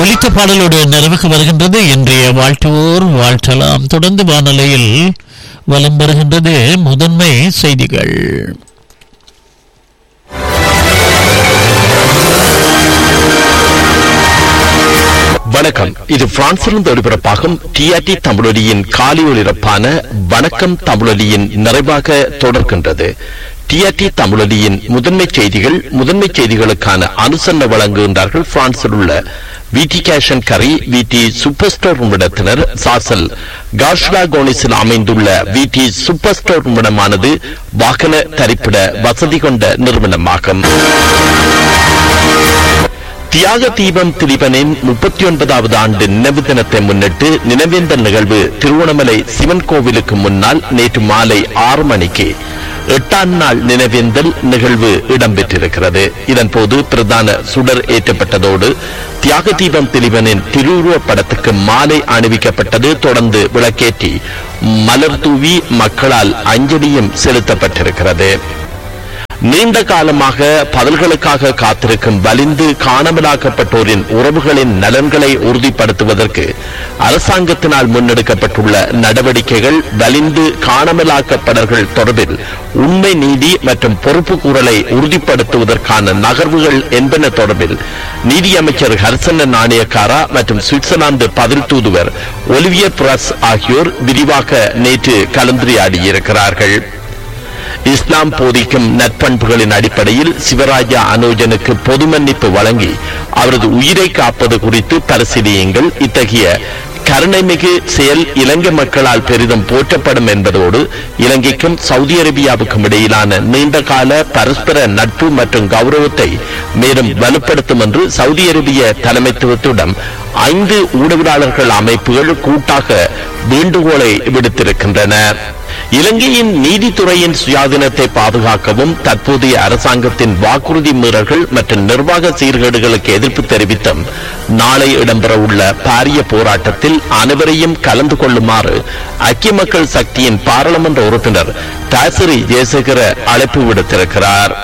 ஒலித்த பாடலோடு நிறைவுக்கு வருகின்றது இன்றைய வாழ்த்துவோர் வாழ்த்தலாம் தொடர்ந்து வானொலியில் வலம் வருகின்றது முதன்மை செய்திகள் வணக்கம் இது பிரான்சிலிருந்து ஒளிபரப்பாகும் டிஆர்டி தமிழொலியின் காலை ஒளிபரப்பான வணக்கம் தமிழொலியின் நிறைவாக தொடர்கின்றது டிஆர்டி தமிழொலியின் முதன்மை செய்திகள் முதன்மை செய்திகளுக்கான அனுசரணை வழங்குகின்றார்கள் பிரான்சில் உள்ள விடி கேஷன் கரி விடி சூப்பர் ஸ்டோர் நிறுவனத்தினர் சாசல் காஷ்லா கோனிஸில் அமைந்துள்ள விடி சூப்பர் ஸ்டோர் நிறுவனமானது வாகன தரிப்பிட வசதி கொண்ட நிறுவனமாகும் தியாக தீபம் திலீபனின் முப்பத்தி ஒன்பதாவது ஆண்டு நினைவு தினத்தை முன்னிட்டு நினைவேந்தல் நிகழ்வு திருவண்ணாமலை சிவன் கோவிலுக்கு முன்னால் நேற்று மாலை ஆறு மணிக்கு எட்டாம் நாள் நினைவேந்தல் நிகழ்வு இடம்பெற்றிருக்கிறது இதன்போது பிரதான சுடர் ஏற்றப்பட்டதோடு தியாக தீபம் திலீபனின் திருவுருவப் படத்துக்கு மாலை அணிவிக்கப்பட்டது தொடர்ந்து விளக்கேற்றி மலர் தூவி மக்களால் அஞ்சலியும் செலுத்தப்பட்டிருக்கிறது நீண்ட காலமாக பதில்களுக்காக காத்திருக்கும் வலிந்து காணாமலாக்கப்பட்டோரின் உறவுகளின் நலன்களை உறுதிப்படுத்துவதற்கு அரசாங்கத்தினால் முன்னெடுக்கப்பட்டுள்ள நடவடிக்கைகள் வலிந்து காணாமலாக்கப்படர்கள் தொடர்பில் உண்மை நீதி மற்றும் பொறுப்பு கூறலை உறுதிப்படுத்துவதற்கான நகர்வுகள் என்பன தொடர்பில் நீதியமைச்சர் ஹர்சன நாணயக்காரா மற்றும் சுவிட்சர்லாந்து பதில் தூதுவர் ஒலிவியர் பிரஸ் ஆகியோர் விரிவாக நேற்று கலந்துரையாடியிருக்கிறார்கள் இஸ்லாம் போதிக்கும் நற்பண்புகளின் அடிப்படையில் சிவராஜா அனோஜனுக்கு பொது மன்னிப்பு வழங்கி அவரது உயிரை காப்பது குறித்து பரிசீலியுங்கள் இத்தகைய கருணைமிகு செயல் இலங்கை மக்களால் பெரிதும் போற்றப்படும் என்பதோடு இலங்கைக்கும் சவுதி அரேபியாவுக்கும் இடையிலான நீண்டகால பரஸ்பர நட்பு மற்றும் கௌரவத்தை மேலும் வலுப்படுத்தும் என்று சவுதி அரேபிய தலைமைத்துவத்துடன் ஐந்து ஊடகவியலாளர்கள் அமைப்புகள் கூட்டாக வேண்டுகோளை விடுத்திருக்கின்றன இலங்கையின் நீதித்துறையின் சுயாதீனத்தை பாதுகாக்கவும் தற்போதைய அரசாங்கத்தின் வாக்குறுதி மீறல்கள் மற்றும் நிர்வாக சீர்கேடுகளுக்கு எதிர்ப்பு தெரிவித்தும் நாளை இடம்பெறவுள்ள பாரிய போராட்டத்தில் அனைவரையும் கலந்து கொள்ளுமாறு ஐக்கிய மக்கள் சக்தியின் பாராளுமன்ற உறுப்பினர் தாசரி ஜெயசேகர அழைப்பு விடுத்திருக்கிறார்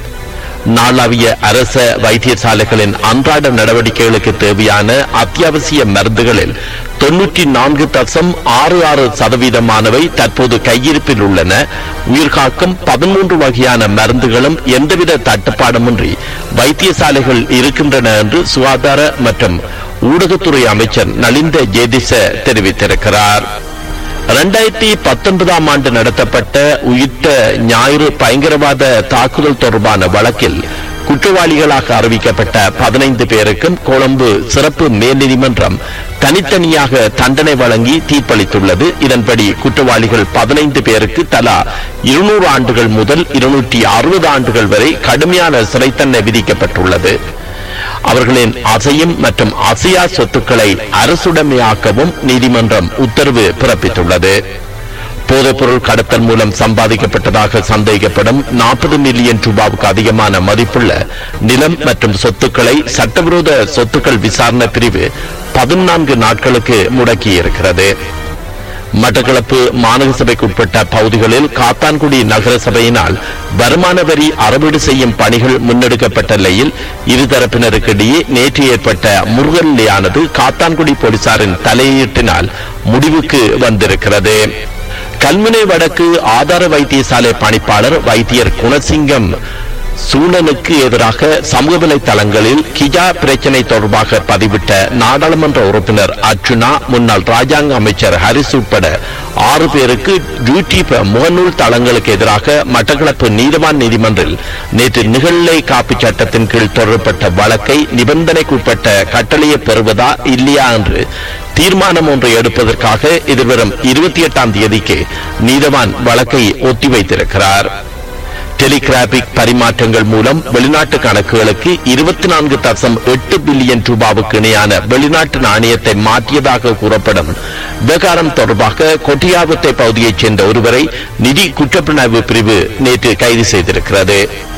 நாளாவிய அரச வைத்தியசாலைகளின் அன்றாட நடவடிக்கைகளுக்கு தேவையான அத்தியாவசிய மருந்துகளில் தொன்னூற்றி நான்கு தசம் ஆறு ஆறு சதவீதமானவை தற்போது கையிருப்பில் உள்ளன உயிர்காக்கும் பதிமூன்று வகையான மருந்துகளும் எந்தவித தட்டுப்பாடுமின்றி வைத்தியசாலைகள் இருக்கின்றன என்று சுகாதார மற்றும் ஊடகத்துறை அமைச்சர் நலிந்த ஜேதிச தெரிவித்திருக்கிறார் இரண்டாயிரத்தி பத்தொன்பதாம் ஆண்டு நடத்தப்பட்ட உயிர்த்த ஞாயிறு பயங்கரவாத தாக்குதல் தொடர்பான வழக்கில் குற்றவாளிகளாக அறிவிக்கப்பட்ட பதினைந்து பேருக்கும் கொழும்பு சிறப்பு மேல்நீதிமன்றம் தனித்தனியாக தண்டனை வழங்கி தீர்ப்பளித்துள்ளது இதன்படி குற்றவாளிகள் பதினைந்து பேருக்கு தலா இருநூறு ஆண்டுகள் முதல் இருநூற்றி அறுபது ஆண்டுகள் வரை கடுமையான சிறை தண்டனை விதிக்கப்பட்டுள்ளது அவர்களின் அசையும் மற்றும் அசையா சொத்துக்களை அரசுடைமையாக்கவும் நீதிமன்றம் உத்தரவு பிறப்பித்துள்ளது போதைப்பொருள் கடத்தல் மூலம் சம்பாதிக்கப்பட்டதாக சந்தேகிக்கப்படும் நாற்பது மில்லியன் ரூபாவுக்கு அதிகமான மதிப்புள்ள நிலம் மற்றும் சொத்துக்களை சட்டவிரோத சொத்துக்கள் விசாரணை பிரிவு பதினான்கு நாட்களுக்கு முடக்கியிருக்கிறது மட்டக்களப்பு மாநகர சபைக்கு உட்பட்ட பகுதிகளில் காத்தான்குடி நகர சபையினால் வருமான வரி அறவீடு செய்யும் பணிகள் முன்னெடுக்கப்பட்ட நிலையில் இருதரப்பினருக்கிடையே நேற்று ஏற்பட்ட முருகல்லையானது காத்தான்குடி போலீசாரின் தலையீட்டினால் முடிவுக்கு வந்திருக்கிறது கல்முனை வடக்கு ஆதார வைத்தியசாலை பணிப்பாளர் வைத்தியர் குணசிங்கம் சூழலுக்கு எதிராக சமூக வலைதளங்களில் கிஜா பிரச்சினை தொடர்பாக பதிவிட்ட நாடாளுமன்ற உறுப்பினர் அர்ச்சுனா முன்னாள் ராஜாங்க அமைச்சர் ஹரிஸ் உட்பட ஆறு பேருக்கு யூடியூப் முகநூல் தளங்களுக்கு எதிராக மட்டக்களப்பு நீதவான் நீதிமன்றில் நேற்று நிகழ்நிலை காப்பு சட்டத்தின் கீழ் தொடரப்பட்ட வழக்கை நிபந்தனைக்குட்பட்ட கட்டளையை பெறுவதா இல்லையா என்று தீர்மானம் ஒன்றை எடுப்பதற்காக எதிர்வரும் இருபத்தி எட்டாம் தேதிக்கு நீதவான் வழக்கை ஒத்திவைத்திருக்கிறார் டெலிகிராபிக் பரிமாற்றங்கள் மூலம் வெளிநாட்டு கணக்குகளுக்கு இருபத்தி நான்கு தசம் எட்டு பில்லியன் ரூபாவுக்கு இணையான வெளிநாட்டு நாணயத்தை மாற்றியதாக கூறப்படும் விவகாரம் தொடர்பாக கொட்டியாவத்தை பகுதியைச் சேர்ந்த ஒருவரை நிதி குற்றப்புலனாய்வு பிரிவு நேற்று கைது செய்திருக்கிறது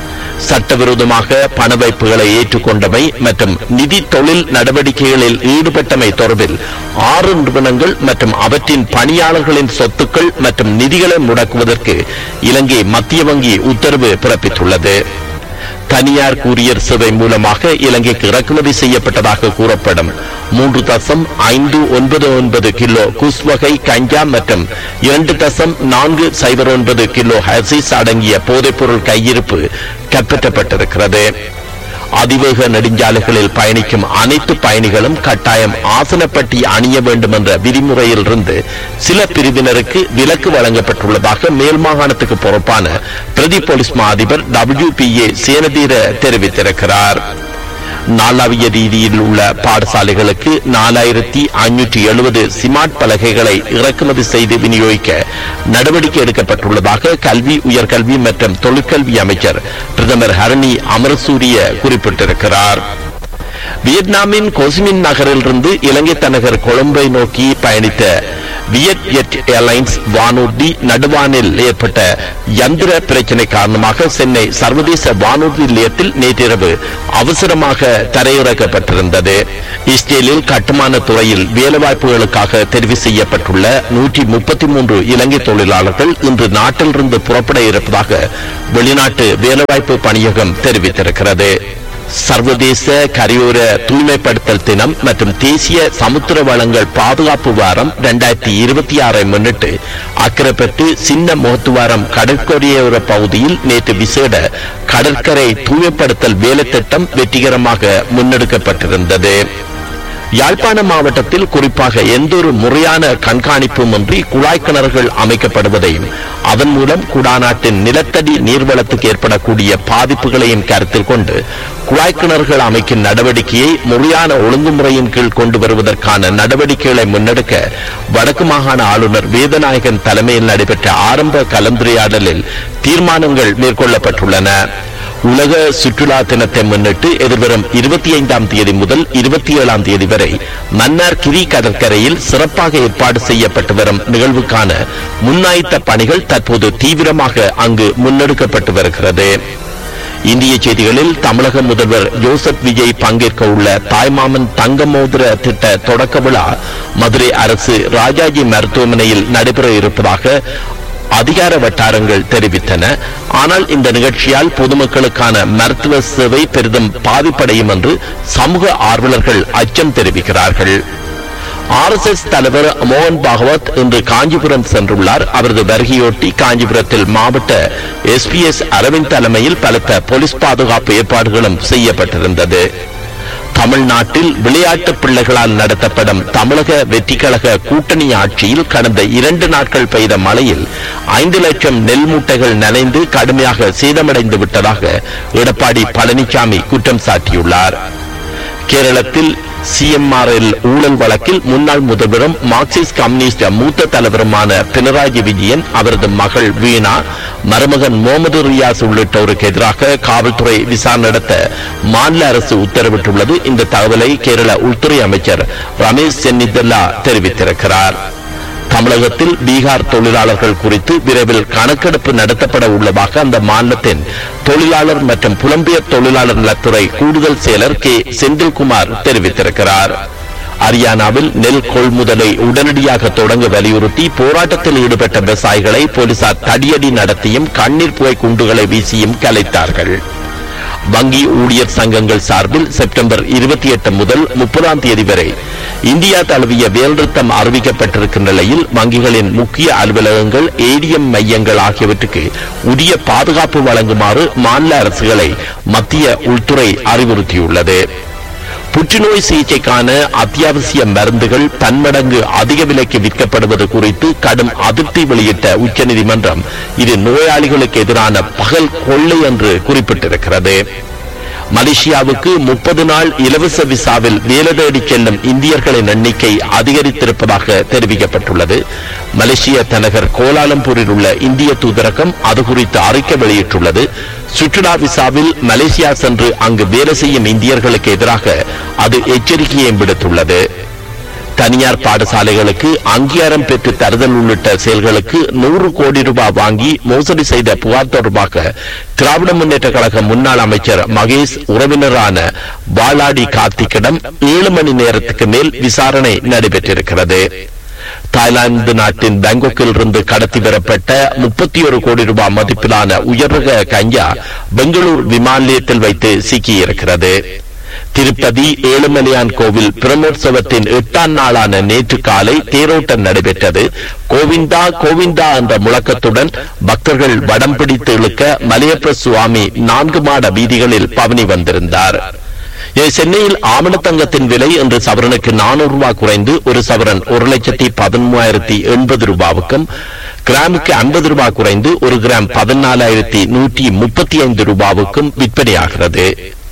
சட்டவிரோதமாக பண வைப்புகளை ஏற்றுக்கொண்டமை மற்றும் நிதி தொழில் நடவடிக்கைகளில் ஈடுபட்டமை தொடர்பில் ஆறு நிறுவனங்கள் மற்றும் அவற்றின் பணியாளர்களின் சொத்துக்கள் மற்றும் நிதிகளை முடக்குவதற்கு இலங்கை மத்திய வங்கி உத்தரவு பிறப்பித்துள்ளது தனியார் கூரியர் சேவை மூலமாக இலங்கைக்கு இறக்குமதி செய்யப்பட்டதாக கூறப்படும் மூன்று தசம் ஐந்து ஒன்பது ஒன்பது கிலோ குஸ்வகை கஞ்சா மற்றும் இரண்டு தசம் நான்கு சைபர் ஒன்பது கிலோ ஹசிஸ் அடங்கிய போதைப்பொருள் கையிருப்பு கைப்பற்றப்பட்டிருக்கிறது அதிவேக நெடுஞ்சாலைகளில் பயணிக்கும் அனைத்து பயணிகளும் கட்டாயம் ஆசனப்பட்டி அணிய வேண்டும் என்ற விதிமுறையில் இருந்து சில பிரிவினருக்கு விலக்கு வழங்கப்பட்டுள்ளதாக மேல் மாகாணத்துக்கு பொறுப்பான பிரதி போலீஸ் மா அதிபர் டபிள்யூ பி ஏ சேனதீர தெரிவித்திருக்கிறார் நாளாவிய ரீதியில் உள்ள பாடசாலைகளுக்கு நாலாயிரத்தி ஐநூற்றி எழுபது சிமார்ட் பலகைகளை இறக்குமதி செய்து விநியோகிக்க நடவடிக்கை எடுக்கப்பட்டுள்ளதாக கல்வி உயர்கல்வி மற்றும் தொழிற்கல்வி அமைச்சர் பிரதமர் ஹரணி அமரசூரிய குறிப்பிட்டிருக்கிறார் வியட்நாமின் கொசிமின் நகரிலிருந்து இலங்கை தலைநகர் கொழும்பை நோக்கி பயணித்த வியட் ஜெட் ஏர்லைன்ஸ் வானூர்தி நடுவானில் ஏற்பட்ட யந்திர பிரச்சினை காரணமாக சென்னை சர்வதேச வானூர்தி நிலையத்தில் நேற்றிரவு அவசரமாக தரையிறக்கப்பட்டிருந்தது இஸ்ரேலில் கட்டுமான துறையில் வேலைவாய்ப்புகளுக்காக தெரிவு செய்யப்பட்டுள்ள நூற்றி முப்பத்தி மூன்று இலங்கை தொழிலாளர்கள் இன்று நாட்டிலிருந்து புறப்பட இருப்பதாக வெளிநாட்டு வேலைவாய்ப்பு பணியகம் தெரிவித்திருக்கிறது சர்வதேச கரையோர தூய்மைப்படுத்தல் தினம் மற்றும் தேசிய சமுத்திர வளங்கள் பாதுகாப்பு வாரம் இரண்டாயிரத்தி இருபத்தி ஆறை முன்னிட்டு அக்கரைப்பட்டு சின்ன முகத்துவாரம் கடற்கரையோர பகுதியில் நேற்று விசேட கடற்கரை தூய்மைப்படுத்தல் வேலை திட்டம் வெற்றிகரமாக முன்னெடுக்கப்பட்டிருந்தது யாழ்ப்பாண மாவட்டத்தில் குறிப்பாக எந்தொரு முறையான கண்காணிப்பும் இன்றி குழாய் கிணறுகள் அமைக்கப்படுவதையும் அதன் மூலம் குடாநாட்டின் நிலத்தடி நீர்வளத்துக்கு ஏற்படக்கூடிய பாதிப்புகளையும் கருத்தில் கொண்டு குழாய் கிணறுகள் அமைக்கும் நடவடிக்கையை முறையான ஒழுங்குமுறையின் கீழ் கொண்டு வருவதற்கான நடவடிக்கைகளை முன்னெடுக்க வடக்கு மாகாண ஆளுநர் வேதநாயகன் தலைமையில் நடைபெற்ற ஆரம்ப கலந்துரையாடலில் தீர்மானங்கள் மேற்கொள்ளப்பட்டுள்ளன உலக சுற்றுலா தினத்தை முன்னிட்டு எதிர்வரும் இருபத்தி ஐந்தாம் தேதி முதல் இருபத்தி ஏழாம் தேதி வரை மன்னார் கிரி கடற்கரையில் சிறப்பாக ஏற்பாடு செய்யப்பட்டு வரும் நிகழ்வுக்கான முன்னாயத்த பணிகள் தற்போது தீவிரமாக அங்கு முன்னெடுக்கப்பட்டு வருகிறது இந்திய செய்திகளில் தமிழக முதல்வர் ஜோசப் விஜய் பங்கேற்க உள்ள தாய்மாமன் தங்க மோதிர திட்ட தொடக்க விழா மதுரை அரசு ராஜாஜி மருத்துவமனையில் நடைபெற இருப்பதாக அதிகார வட்டாரங்கள் தெரிவித்தன ஆனால் இந்த நிகழ்ச்சியால் பொதுமக்களுக்கான மருத்துவ சேவை பெரிதும் பாதிப்படையும் என்று சமூக ஆர்வலர்கள் அச்சம் தெரிவிக்கிறார்கள் ஆர்எஸ்எஸ் தலைவர் மோகன் பாகவத் இன்று காஞ்சிபுரம் சென்றுள்ளார் அவரது வருகையொட்டி காஞ்சிபுரத்தில் மாவட்ட எஸ்பிஎஸ் அரவிந்த் தலைமையில் பலத்த போலீஸ் பாதுகாப்பு ஏற்பாடுகளும் செய்யப்பட்டிருந்தது தமிழ்நாட்டில் விளையாட்டு பிள்ளைகளால் நடத்தப்படும் தமிழக வெற்றி கழக கூட்டணி ஆட்சியில் கடந்த இரண்டு நாட்கள் பெய்த மழையில் ஐந்து லட்சம் நெல் மூட்டைகள் நனைந்து கடுமையாக சேதமடைந்து விட்டதாக எடப்பாடி பழனிசாமி குற்றம் சாட்டியுள்ளார் கேரளத்தில் சிஎம்ஆர்எல் ஊழல் வழக்கில் முன்னாள் முதல்வரும் மார்க்சிஸ்ட் கம்யூனிஸ்ட் மூத்த தலைவருமான பினராயி விஜயன் அவரது மகள் வீணா மருமகன் முகமது ரியாஸ் உள்ளிட்டோருக்கு எதிராக காவல்துறை விசாரணை நடத்த மாநில அரசு உத்தரவிட்டுள்ளது இந்த தகவலை கேரள உள்துறை அமைச்சர் ரமேஷ் சென்னிதல்லா தெரிவித்திருக்கிறார் தமிழகத்தில் பீகார் தொழிலாளர்கள் குறித்து விரைவில் கணக்கெடுப்பு நடத்தப்பட உள்ளதாக அந்த மாநிலத்தின் தொழிலாளர் மற்றும் புலம்பெயர் தொழிலாளர் நலத்துறை கூடுதல் செயலர் கே செந்தில்குமார் தெரிவித்திருக்கிறார் ஹரியானாவில் நெல் கொள்முதலை உடனடியாக தொடங்க வலியுறுத்தி போராட்டத்தில் ஈடுபட்ட விவசாயிகளை போலீசார் தடியடி நடத்தியும் கண்ணீர் புகை குண்டுகளை வீசியும் கலைத்தார்கள் வங்கி ஊழியர் சங்கங்கள் சார்பில் செப்டம்பர் இருபத்தி எட்டு முதல் முப்பதாம் தேதி வரை இந்தியா தழுவிய வேல்நிறுத்தம் அறிவிக்கப்பட்டிருக்கும் நிலையில் வங்கிகளின் முக்கிய அலுவலகங்கள் ஏடிஎம் மையங்கள் ஆகியவற்றுக்கு உரிய பாதுகாப்பு வழங்குமாறு மாநில அரசுகளை மத்திய உள்துறை அறிவுறுத்தியுள்ளது புற்றுநோய் சிகிச்சைக்கான அத்தியாவசிய மருந்துகள் பன்மடங்கு அதிக விலைக்கு விற்கப்படுவது குறித்து கடும் அதிருப்தி வெளியிட்ட உச்சநீதிமன்றம் இது நோயாளிகளுக்கு எதிரான பகல் கொள்ளை என்று குறிப்பிட்டிருக்கிறது மலேசியாவுக்கு முப்பது நாள் இலவச விசாவில் வேலை தேடி செல்லும் இந்தியர்களின் எண்ணிக்கை அதிகரித்திருப்பதாக தெரிவிக்கப்பட்டுள்ளது மலேசிய தலைநகர் கோலாலம்பூரில் உள்ள இந்திய தூதரகம் அது குறித்து அறிக்கை வெளியிட்டுள்ளது சுற்றுலா விசாவில் மலேசியா சென்று அங்கு வேலை செய்யும் இந்தியர்களுக்கு எதிராக அது எச்சரிக்கையை விடுத்துள்ளது தனியார் பாடசாலைகளுக்கு அங்கீகாரம் பெற்று தருதல் உள்ளிட்ட செயல்களுக்கு நூறு கோடி ரூபாய் வாங்கி மோசடி செய்த புகார் தொடர்பாக திராவிட முன்னேற்ற கழக முன்னாள் அமைச்சர் மகேஷ் உறவினரான பாலாடி கார்த்திக்கிடம் ஏழு மணி நேரத்துக்கு மேல் விசாரணை நடைபெற்றிருக்கிறது தாய்லாந்து நாட்டின் பேங்காக்கில் இருந்து கடத்தி வரப்பட்ட முப்பத்தி ஒரு கோடி ரூபாய் மதிப்பிலான உயர்ரக கஞ்சா பெங்களூர் விமான நிலையத்தில் வைத்து சிக்கியிருக்கிறது திருப்பதி ஏழுமலையான் கோவில் பிரமோற்சவத்தின் எட்டாம் நாளான நேற்று காலை தேரோட்டம் நடைபெற்றது கோவிந்தா கோவிந்தா என்ற முழக்கத்துடன் பக்தர்கள் வடம் பிடித்து இழுக்க மலையப்ப சுவாமி நான்கு மாட வீதிகளில் பவனி வந்திருந்தார் இது சென்னையில் ஆமணத்தங்கத்தின் விலை இன்று சவரனுக்கு நானூறு ரூபாய் குறைந்து ஒரு சவரன் ஒரு லட்சத்தி பதிமூவாயிரத்தி எண்பது ரூபாவுக்கும் கிராமுக்கு ஐம்பது ரூபாய் குறைந்து ஒரு கிராம் பதினாலாயிரத்தி நூற்றி முப்பத்தி ஐந்து ரூபாவுக்கும் விற்பனையாகிறது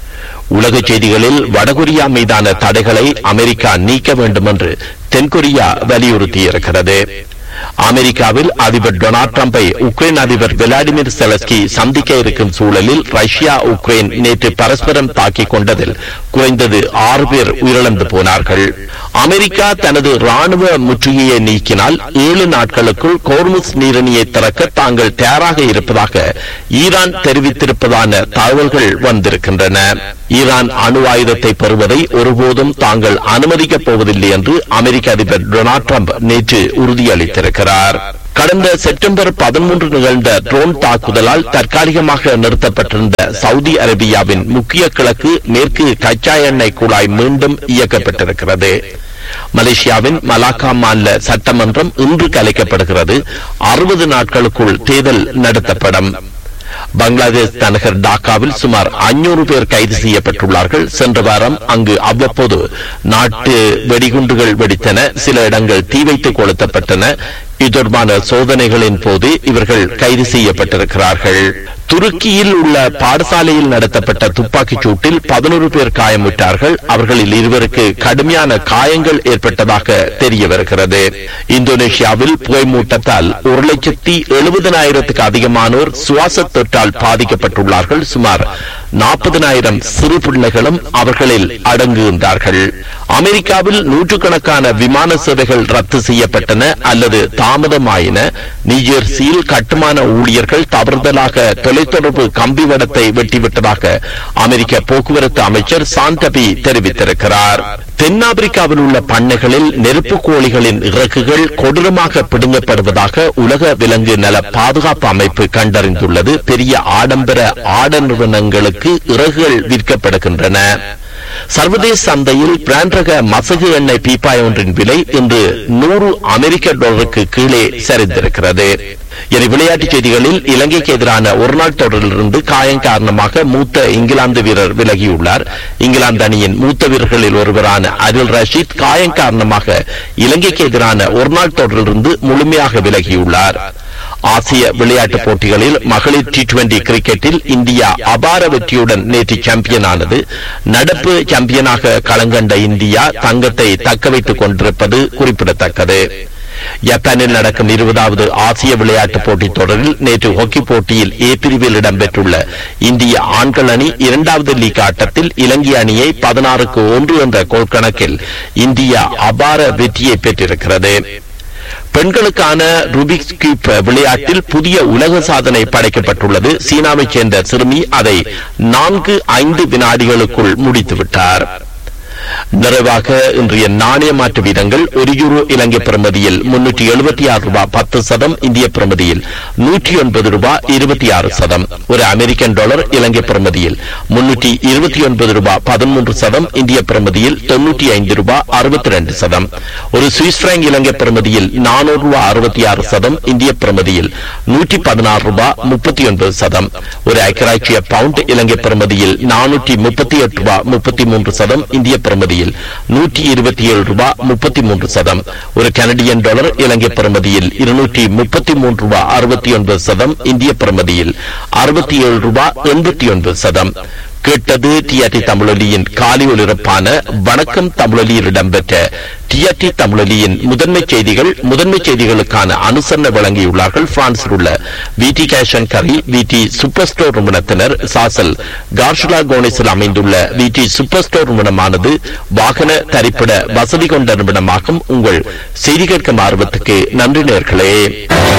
உலக செய்திகளில் வடகொரியா மீதான தடைகளை அமெரிக்கா நீக்க வேண்டும் என்று தென்கொரியா வலியுறுத்தியிருக்கிறது அமெரிக்காவில் அதிபர் டொனால்ட் ட்ரம்பை உக்ரைன் அதிபர் விளாடிமிர் செலஸ்கி சந்திக்க இருக்கும் சூழலில் ரஷ்யா உக்ரைன் நேற்று பரஸ்பரம் தாக்கிக் கொண்டதில் குறைந்தது ஆறு பேர் உயிரிழந்து போனார்கள் அமெரிக்கா தனது ராணுவ முற்றுகையை நீக்கினால் ஏழு நாட்களுக்குள் கோர்முஸ் நீரிணியை திறக்க தாங்கள் தயாராக இருப்பதாக ஈரான் தெரிவித்திருப்பதான தகவல்கள் வந்திருக்கின்றன ஈரான் அணு ஆயுதத்தை பெறுவதை ஒருபோதும் தாங்கள் அனுமதிக்கப் போவதில்லை என்று அமெரிக்க அதிபர் டொனால்ட் ட்ரம்ப் நேற்று உறுதியளித்திருக்கிறார் கடந்த செப்டம்பர் பதிமூன்று நிகழ்ந்த ட்ரோன் தாக்குதலால் தற்காலிகமாக நிறுத்தப்பட்டிருந்த சவுதி அரேபியாவின் முக்கிய கிழக்கு மேற்கு கச்சா எண்ணெய் குழாய் மீண்டும் இயக்கப்பட்டிருக்கிறது மலேசியாவின் மலாக்கா மாநில சட்டமன்றம் இன்று கலைக்கப்படுகிறது அறுபது நாட்களுக்குள் தேர்தல் நடத்தப்படும் பங்களாதேஷ் தலைநகர் டாக்காவில் சுமார் 500 பேர் கைது செய்யப்பட்டுள்ளார்கள் சென்ற வாரம் அங்கு அவ்வப்போது நாட்டு வெடிகுண்டுகள் வெடித்தன சில இடங்கள் தீ வைத்து கொளுத்தப்பட்டன இது தொடர்பான சோதனைகளின் போது இவர்கள் கைது செய்யப்பட்டிருக்கிறார்கள் துருக்கியில் உள்ள பாடசாலையில் நடத்தப்பட்ட துப்பாக்கிச் சூட்டில் பதினோரு பேர் காயமுற்றார்கள் அவர்களில் இருவருக்கு கடுமையான காயங்கள் ஏற்பட்டதாக தெரிய வருகிறது இந்தோனேஷியாவில் புகைமூட்டத்தால் ஒரு லட்சத்தி எழுபதனாயிரத்துக்கு அதிகமானோர் சுவாச தொற்றால் பாதிக்கப்பட்டுள்ளார்கள் சுமார் நாற்பதனாயிரம் சிறு பிள்ளைகளும் அவர்களில் அடங்குகின்றார்கள் அமெரிக்காவில் நூற்றுக்கணக்கான விமான சேவைகள் ரத்து செய்யப்பட்டன அல்லது தாமதமாயின நியூஜெர்சியில் கட்டுமான ஊழியர்கள் தவறுதலாக தொலைத்தொடர்பு கம்பி வடத்தை வெட்டிவிட்டதாக அமெரிக்க போக்குவரத்து அமைச்சர் சாந்தபி தெரிவித்திருக்கிறார் தென்னாப்பிரிக்காவில் உள்ள பண்ணைகளில் நெருப்பு கோழிகளின் இறக்குகள் கொடூரமாக பிடுங்கப்படுவதாக உலக விலங்கு நல பாதுகாப்பு அமைப்பு கண்டறிந்துள்ளது பெரிய ஆடம்பர ஆட நிறுவனங்களுக்கு இறகுகள் விற்கப்படுகின்றன சர்வதேச சந்தையில் பிராண்ட் ரக மசகு எண்ணெய் பீப்பாய் ஒன்றின் விலை இன்று நூறு அமெரிக்க டாலருக்கு கீழே சரிந்திருக்கிறது இனி விளையாட்டுச் செய்திகளில் இலங்கைக்கு எதிரான ஒருநாள் தொடரிலிருந்து காயம் காரணமாக மூத்த இங்கிலாந்து வீரர் விலகியுள்ளார் இங்கிலாந்து அணியின் மூத்த வீரர்களில் ஒருவரான அரில் ரஷீத் காயம் காரணமாக இலங்கைக்கு எதிரான ஒருநாள் தொடரிலிருந்து முழுமையாக விலகியுள்ளார் ஆசிய விளையாட்டுப் போட்டிகளில் மகளிர் டி டுவெண்டி கிரிக்கெட்டில் இந்தியா அபார வெற்றியுடன் நேற்று சாம்பியன் ஆனது நடப்பு சாம்பியனாக களங்கண்ட இந்தியா தங்கத்தை தக்க வைத்துக் கொண்டிருப்பது குறிப்பிடத்தக்கது ஜப்பானில் நடக்கும் இருபதாவது ஆசிய விளையாட்டுப் போட்டித் தொடரில் நேற்று ஹாக்கி போட்டியில் ஏ பிரிவில் இடம்பெற்றுள்ள இந்திய ஆண்கள் அணி இரண்டாவது லீக் ஆட்டத்தில் இலங்கை அணியை பதினாறுக்கு ஒன்று என்ற கோல் கணக்கில் இந்தியா அபார வெற்றியை பெற்றிருக்கிறது பெண்களுக்கான ருபிக்ஸ் கியூப் விளையாட்டில் புதிய உலக சாதனை படைக்கப்பட்டுள்ளது சீனாவைச் சேர்ந்த சிறுமி அதை நான்கு ஐந்து வினாடிகளுக்குள் முடித்துவிட்டார் நிறைவாக இன்றைய நாணய மாற்று வீதங்கள் ஒரு யூரோ இலங்கை பிரமதியில் முன்னூற்றி எழுபத்தி ஆறு ரூபாய் பத்து சதம் இந்திய பிரமதியில் நூற்றி ஒன்பது ரூபாய் இருபத்தி ஆறு சதம் ஒரு அமெரிக்கன் டாலர் இலங்கை பிரமதியில் முன்னூற்றி இருபத்தி ஒன்பது ரூபாய் பதிமூன்று சதம் இந்திய பிரமதியில் தொன்னூற்றி ஐந்து ரூபாய் அறுபத்தி ரெண்டு சதம் ஒரு சுவிஸ் பிராங்க் இலங்கை பிரமதியில் நானூறு ரூபாய் அறுபத்தி ஆறு சதம் இந்திய பிரமதியில் நூற்றி பதினாறு ரூபாய் முப்பத்தி ஒன்பது சதம் ஒரு ஐக்கராட்சிய பவுண்ட் இலங்கை பிரமதியில் நானூற்றி முப்பத்தி எட்டு ரூபாய் முப்பத்தி மூன்று சதம் இந்திய பிரமதியில் நூற்றி இருபத்தி ஏழு ரூபாய் முப்பத்தி மூன்று சதம் ஒரு கனடியன் டாலர் இலங்கை பிரமதியில் இருநூற்றி முப்பத்தி மூன்று ரூபாய் அறுபத்தி ஒன்பது சதம் இந்திய பிரமதியில் அறுபத்தி ஏழு ரூபாய் எண்பத்தி ஒன்பது சதம் கேட்டது டிஆர்டி தமிழொலியின் காலை ஒலிபரப்பான வணக்கம் தமிழொலியில் இடம்பெற்ற டிஆர்டி தமிழொலியின் முதன்மை செய்திகள் முதன்மை செய்திகளுக்கான அனுசரணை வழங்கியுள்ளார்கள் பிரான்சில் உள்ள விடி கேஷன் கரி விடி சூப்பர் ஸ்டோர் நிறுவனத்தினர் சாசல் கார்ஷுலா கோனிஸில் அமைந்துள்ள விடி சூப்பர் ஸ்டோர் நிறுவனமானது வாகன தரிப்பிட வசதி கொண்ட நிறுவனமாகும் உங்கள் செய்தி கேட்கும் ஆர்வத்துக்கு நன்றி நேர்களே